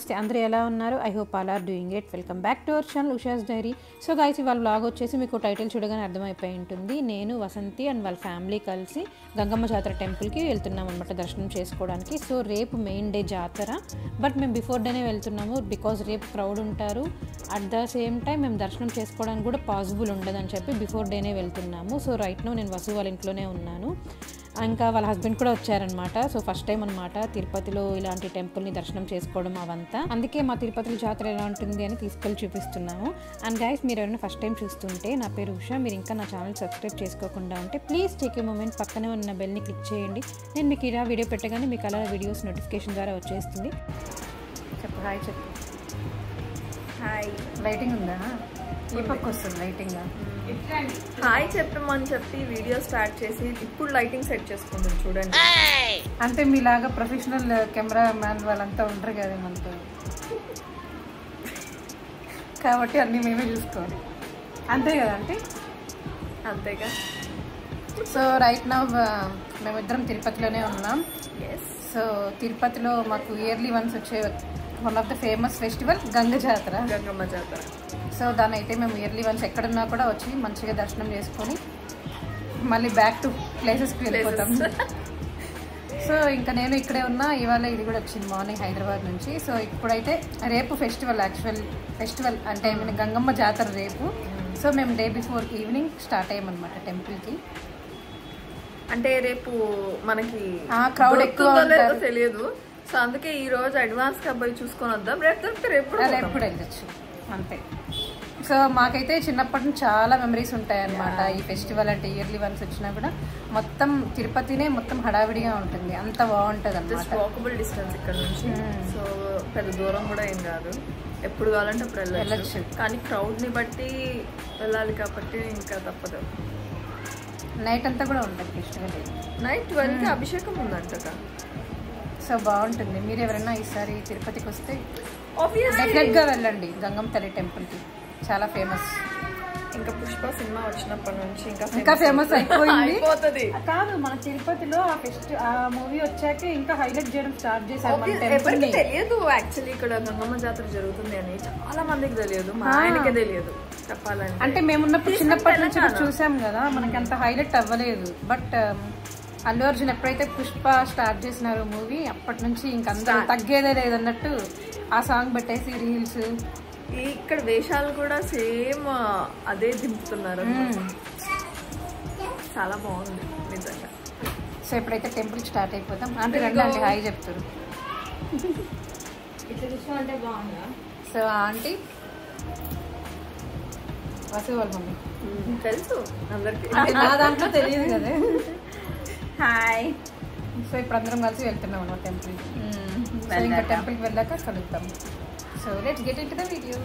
నమస్తే అందరూ ఎలా ఉన్నారు I hope all are doing it welcome back to our channel Usha's diary so guys ఇవాళ బ్లాగ్ వచ్చేసి మీకు టైటిల్ చూడగానే అర్థమైపోయి ఉంటుంది నేను వసంతి అండ్ వాళ్ళ ఫ్యామిలీ కలిసి గంగమ్మ జాతర టెంపుల్కి వెళ్తున్నాం అనమాట దర్శనం చేసుకోవడానికి సో రేపు మెయిన్ డే జాతర బట్ మేము బిఫోర్ డేనే వెళ్తున్నాము బికాజ్ రేపు క్రౌడ్ ఉంటారు అట్ ద సేమ్ టైం మేము దర్శనం చేసుకోవడానికి కూడా పాసిబుల్ ఉండదని చెప్పి బిఫోర్ డేనే వెళ్తున్నాము సో రైట్ నో నేను వసు వాళ్ళ ఇంట్లోనే ఉన్నాను ఇంకా వాళ్ళ హస్బెండ్ కూడా వచ్చారనమాట సో ఫస్ట్ టైం అనమాట తిరుపతిలో ఇలాంటి టెంపుల్ని దర్శనం చేసుకోవడం అవంతా అందుకే మా తిరుపతిలో జాతర ఎలా ఉంటుంది అని తీసుకెళ్ళి చూపిస్తున్నాము అండ్ గైస్ మీరు ఎవరైనా ఫస్ట్ టైం చూస్తుంటే నా పేరు ఉషా మీరు ఇంకా నా ఛానల్ సబ్స్క్రైబ్ చేసుకోకుండా ఉంటే ప్లీజ్ టేక్ ఏ మూమెంట్ పక్కనే ఉన్న బెల్ని క్లిక్ చేయండి నేను మీకు ఇలా వీడియో పెట్టగానే మీకు అలా వీడియోస్ నోటిఫికేషన్ ద్వారా వచ్చేస్తుంది చెప్పు హాయ్ చెప్పు హాయ్ లైటింగ్ ఉందా ఈ పక్క వస్తుంది లైటింగ్ హాయ్ చెప్పమని చెప్పి వీడియో స్టార్ట్ చేసి ఇప్పుడు లైటింగ్ సెట్ చేసుకుంటుంది చూడండి అంటే మీలాగా ప్రొఫెషనల్ కెమెరా మ్యాన్ వాళ్ళంతా ఉంటారు కదా మనతో కాబట్టి అన్నీ మేమే చూసుకోవాలి అంతే కదా అంటే అంతేగా సో రైట్ నా మేమిద్దరం తిరుపతిలోనే ఉన్నాం ఎస్ సో తిరుపతిలో మాకు ఇయర్లీ వన్స్ వచ్చే one of the famous festival Ganga Jatara Gangamma జాతర సో దాని అయితే మేము ఇయర్లీ వన్స్ ఎక్కడున్నా కూడా వచ్చి మంచిగా దర్శనం చేసుకొని మళ్ళీ బ్యాక్ టు ప్లేసెస్కి వెళ్ళిపోతాం సో ఇంకా నేను ఇక్కడే ఉన్నా ఇవాళ ఇది కూడా వచ్చింది మార్నింగ్ హైదరాబాద్ నుంచి సో ఇప్పుడైతే రేపు ఫెస్టివల్ యాక్చువల్ ఫెస్టివల్ అంటే ఐ మీన్ గంగమ్మ జాతర రేపు సో మేము డే బిఫోర్ ఈవినింగ్ స్టార్ట్ అయ్యామన్నమాట టెంపుల్కి అంటే రేపు మనకి ఆ, crowd ఎక్కువ దొరుకుతుందో లేదో ఉంటారు. తెలియదు సో అందుకే ఈ రోజు అడ్వాన్స్ గా పోయి చూసుకొని వద్దాం రేపు దొరికితే రేపు కూడా రేపు కూడా వెళ్ళొచ్చు అంతే సో మాకైతే చిన్నప్పటి నుంచి చాలా మెమరీస్ ఉంటాయన్నమాట ఈ ఫెస్టివల్ అంటే ఇయర్లీ వన్స్ వచ్చినా కూడా మొత్తం తిరుపతినే మొత్తం హడావిడిగా ఉంటుంది అంత బాగుంటుంది జస్ట్ అనమాట వాకబుల్ డిస్టెన్స్ ఇక్కడ నుంచి Hmm. సో పెద్ద దూరం కూడా ఏం కాదు ఎప్పుడు కావాలంటే అప్పుడు వెళ్ళచ్చు వెళ్ళొచ్చు. కానీ క్రౌడ్ ని బట్టి వెళ్ళాలి కాబట్టి ఇంకా తప్పదు నైట్ అంతా కూడా ఉంటుంది ఫెస్టివల్ నైట్ ట్వెల్వ్ కి అభిషేకం ఉందంటగా సో బాగుంటుంది మీరు ఎవరైనా ఈసారి తిరుపతికి వస్తే ఆబ్వియస్లీ డెఫినెట్ గా వెళ్ళండి గంగమ్మ తల్లి టెంపుల్ కి చాలా ఫేమస్ ఇంకా పుష్ప సినిమా వచ్చినప్పటి నుంచి ఇంకా ఇంకా ఫేమస్ అయిపోయింది అయిపోతుంది కాదు మన తిరుపతిలో ఆ ఫెస్ట్ ఆ మూవీ వచ్చాక ఇంకా హైలైట్ చేయడం స్టార్ట్ చేశారు మన టెంపుల్ ఎవరికి తెలియదు యాక్చువల్లీ ఇక్కడ గంగమ్మ జాతర జరుగుతుంది అని చాలా మందికి తెలియదు మా ఆయనకే తెలియదు చెప్పాలంటే అంటే మేమున్నప్పుడు చిన్నప్పటి నుంచి కూడా చూసాం కదా మనకి అంత హైలైట్ అవ్వలేదు బట్ అల్లు అర్జున్ ఎప్పుడైతే పుష్ప స్టార్ట్ చేసినారో మూవీ అప్పటి నుంచి ఇంక అందరూ తగ్గేదే లేదన్నట్టు ఆ సాంగ్ పెట్టేసి రీల్స్ ఈ ఇక్కడ వేషాలు కూడా సేమ్ అదే దింపుతున్నారు చాలా బాగుంది నిజంగా సో ఇప్పుడైతే టెంపుల్ స్టార్ట్ అయిపోతాం అంటే రండి అంటే హాయ్ చెప్తారు సో ఆంటీ వసు వాళ్ళ మమ్మీ తెలుసు అందరికి అంటే నా దాంట్లో తెలియదు కదా హాయ్ సో ఇప్పుడు అందరం కలిసి వెళ్తున్నాం అన్నమాట టెంపుల్ సో ఇంకా టెంపుల్కి వెళ్ళాక కలుద్దాం so let's get into the video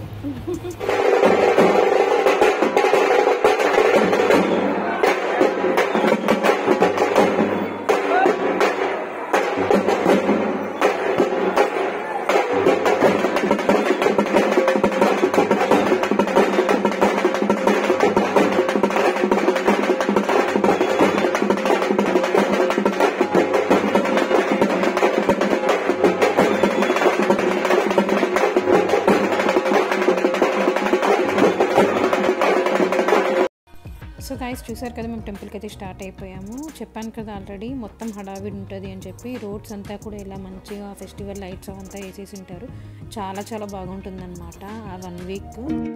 so guys చూసారు కదా మేము టెంపుల్కి అయితే స్టార్ట్ అయిపోయాము చెప్పాను కదా ఆల్రెడీ మొత్తం హడావిడి ఉంటుంది అని చెప్పి రోడ్స్ అంతా కూడా ఇలా మంచిగా ఫెస్టివల్ లైట్స్ అవంతా వేసేసి ఉంటారు చాలా చాలా బాగుంటుందన్నమాట ఆ వన్ వీక్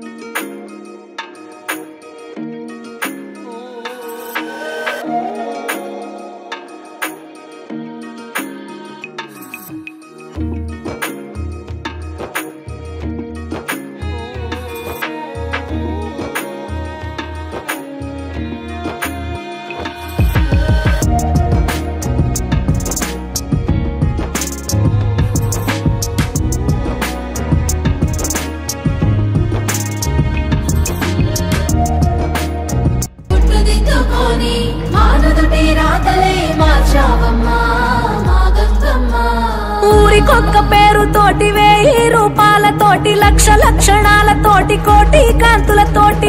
పుట్టుదిద్దుకొని మానదుటి రాతలే మార్చావమ్మా మా గంగమ్మ ఊరికొక్క పేరుతోటి వేయి రూపాలతోటి లక్ష లక్షణాలతోటి కోటి కాంతులతోటి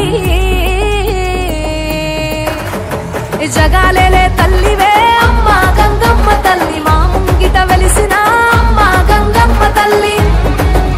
జగాలేలే తల్లివే అమ్మ గంగమ్మ తల్లి మా ముంగిట వెలిసిన అమ్మ గంగమ్మ తల్లి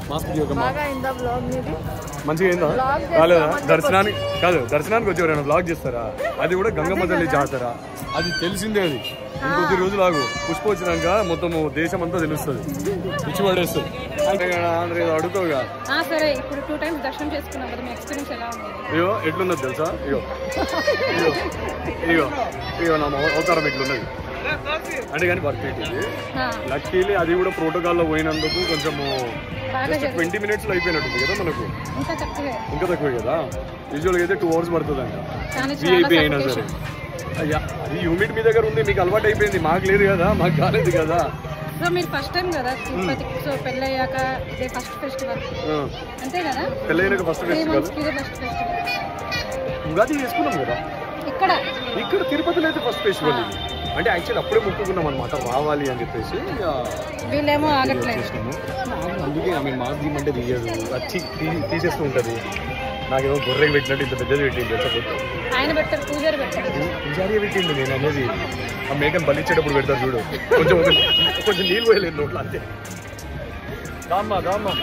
మాస్క్ తీయకమ్మా బాగా అయిందా బ్లాగ్ మీది మంచిగా అయిందా కాలేదా దర్శనానికి కాదు దర్శనానికి వచ్చి ఎవరైనా బ్లాగ్ చేస్తారా అది కూడా గంగమ్మ తల్లి జాతర అది తెలిసిందే అది ఇంకొద్ది రోజులు ఆగు పుష్ప వచ్చినాక మొత్తం దేశం అంతా తెలుస్తుంది పిచ్చి పడేస్తుంది అంటే ఆంధ్ర ఏదో అడుగుతావుగా ఆ, సరే ఇప్పుడు టూ టైమ్స్ దర్శనం చేసుకున్నాం కదా మీ ఎక్స్పీరియన్స్ ఎలా ఉంది అయ్యో ఎట్లున్నది తెలుసా అయ్యో అయ్యో అయ్యో అయ్యో నా మొ- అవతారం ఎట్లున్నది అంటే కానీ వర్క్ ఇది ఆ, లక్కీలీ అది కూడా ప్రోటోకాల్లో పోయినందుకు కొంచెము బాగా జస్ట్ ట్వంటీ మినిట్స్లో అయిపోయినట్టుంది కదా మనకు ఇంకా తక్కువే ఇంకా తక్కువే కదా యూజువల్గా అయితే టూ అవర్స్ పడుతుందంట కానీ చాలా విఐపి అయినా సరే suffocation. అయ్యా అది యూనిట్ మీ దగ్గర ఉంది మీకు అలవాటు అయిపోయింది మాకు లేదు కదా మాకు కాలేదు కదా సో మీరు ఫస్ట్ టైం కదా తిరుపతికి సో పెళ్ళయ్యాక ఇదే ఫస్ట్ ఫెస్టివల్ ఆ, అంతే కదా పెళ్ళైనాక ఫస్ట్ త్రీ ఫెస్టివల్ మంత్స్కి ఇదే ఫస్ట్ ఫెస్టివల్ ఉగాది చేసుకున్నాం కదా ఇక్కడ ఇక్కడ తిరుపతిలో అయితే ఫస్ట్ ఫెస్టివల్ ఇది అంటే యాక్చువల్ అప్పుడే మొక్కుకున్నాం అనమాట రావాలి అని చెప్పేసి ఇక వీళ్ళేమో ఆగట్లేదు చేసినాము అందుకే ఆమె మాకు తీయమంటే తీయదు వచ్చి తీ- తీసేస్తూ ఉంటుంది నాకేమో గొర్రెకి పెట్టినట్టు ఇంత పెద్దది పెట్టింది చెప్పకపోతే ఆయన పెట్టారు పూజారి పెట్టారు పూజారి పెట్టిండు నేను అనేది ఆ మేకను బలిచ్చేటప్పుడు పెడతారు చూడు కొంచెం ఒక- కొంచెం నీళ్ళు పోయలేదు నోట్లో అంతే దామ్మా దామ్మా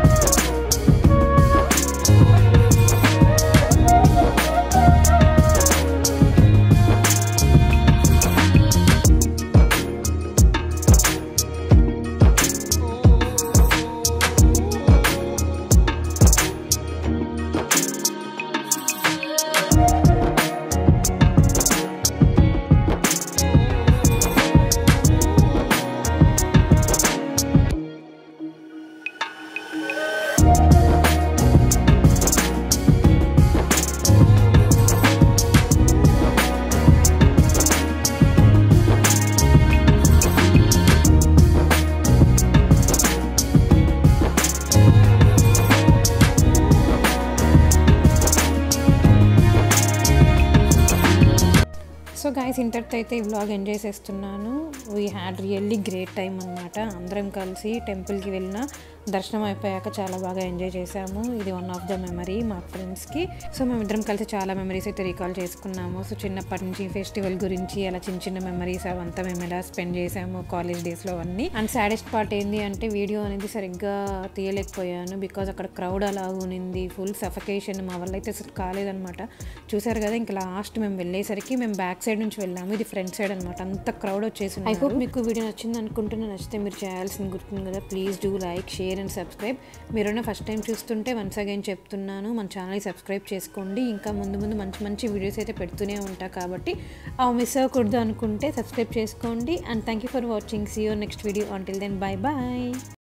సో గాయస్ ఇంతటితో అయితే ఈ వ్లాగ్ ఎంజాయ్ చేస్తున్నాను we had really great time అనమాట అందరం కలిసి టెంపుల్కి వెళ్ళిన దర్శనం అయిపోయాక చాలా బాగా ఎంజాయ్ చేసాము ఇది వన్ ఆఫ్ ద మెమరీ మా ఫ్రెండ్స్కి సో మేమిద్దరం కలిసి చాలా మెమరీస్ అయితే రీకాల్ చేసుకున్నాము సో చిన్నప్పటి నుంచి ఫెస్టివల్ గురించి అలా చిన్న చిన్న మెమరీస్ అవంతా మేము ఎలా స్పెండ్ చేసాము కాలేజ్ డేస్లో అన్నీ అండ్ సాడెస్ట్ పార్ట్ ఏంటి అంటే వీడియో అనేది సరిగ్గా తీయలేకపోయాను బికాజ్ అక్కడ క్రౌడ్ అలా ఉనింది ఫుల్ సఫకేషన్ మా వల్ల అయితే అసలు కాలేదనమాట చూసారు కదా ఇంకా లాస్ట్ మేము వెళ్ళేసరికి మేము బ్యాక్ సైడ్ నుంచి వెళ్ళాము ఇది ఫ్రంట్ సైడ్ అనమాట అంత క్రౌడ్ వచ్చేసి ఐ హోప్ మీకు వీడియో నచ్చింది అనుకుంటున్నా నచ్చితే మీరు చేయాల్సింది గుర్తుంది కదా please do like share and subscribe మీరున్న ఫస్ట్ టైం చూస్తుంటే వన్స్ అగైన్ చెప్తున్నాను మన ఛానల్ సబ్స్క్రైబ్ చేసుకోండి ఇంకా ముందు ముందు మంచి మంచి వీడియోస్ అయితే పెడుతూనే ఉంటా కాబట్టి అవి మిస్ అవ్వకూడదు అనుకుంటే సబ్స్క్రైబ్ చేసుకోండి and thank you for watching see your next video until then bye bye